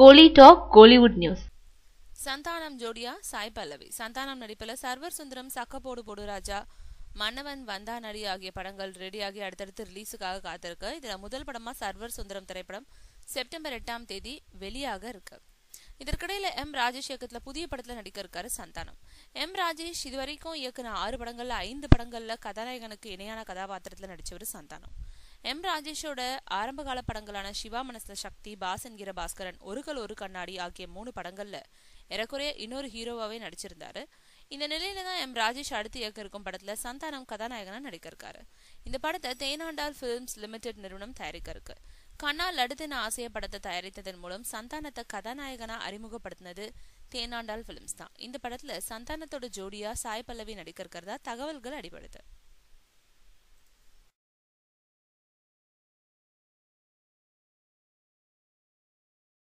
கோலி talk Kollywood news Santhanam ஜோடியா சாய் பல்லவி சந்தானம் நடிப்பில் server Sundaram சக்கப்போடு போடு ராஜா மன்னவன் வந்தா நடி ஆகிய படங்கள் ரெடியாகி அடுத்தடுத்து ரிலீஸுக்காக காத்திருக்கு இதுல முதல் படமா சர்வர் சுந்தரம் திரைப்படம் செப்டம்பர் எட்டாம் தேதி வெளியாக இருக்கு இதற்கிடையில எம் ராஜேஷ் இயக்கத்துல புதிய படத்துல நடிக்க இருக்காரு சந்தானம் எம் ராஜேஷ் இதுவரைக்கும் இயக்குன ஆறு படங்கள்ல ஐந்து படங்கள்ல கதாநாயகனுக்கு இணையான கதாபாத்திரத்துல நடிச்சவர் சந்தானம் எம் ராஜேஷோட ஆரம்பகால படங்களான சிவா மனசுல சக்தி பாஸ் என்கிற பாஸ்கரன் ஒரு கல் ஒரு கண்ணாடி ஆகிய மூணு படங்கள்ல ஏறக்குறைய இன்னொரு ஹீரோவாவே நடிச்சிருந்தாரு இந்த நிலையில தான் எம் ராஜேஷ் அடுத்து இயக்க இருக்கும் படத்துல சந்தானம் கதாநாயகனா நடிக்க இருக்காரு இந்த படத்தை தேனாண்டால் பிலிம்ஸ் லிமிடெட் நிறுவனம் தயாரிக்க இருக்கு கண்ணால் அடுத்து ஆசைய படத்தை தயாரித்ததன் மூலம் சந்தானத்தை கதாநாயகனா அறிமுகப்படுத்தினது தேனாண்டால் பிலிம்ஸ் தான் இந்த படத்துல சந்தானத்தோட ஜோடியா சாய் பல்லவி நடிக்க இருக்கிறதா தகவல்கள் அடிபடுது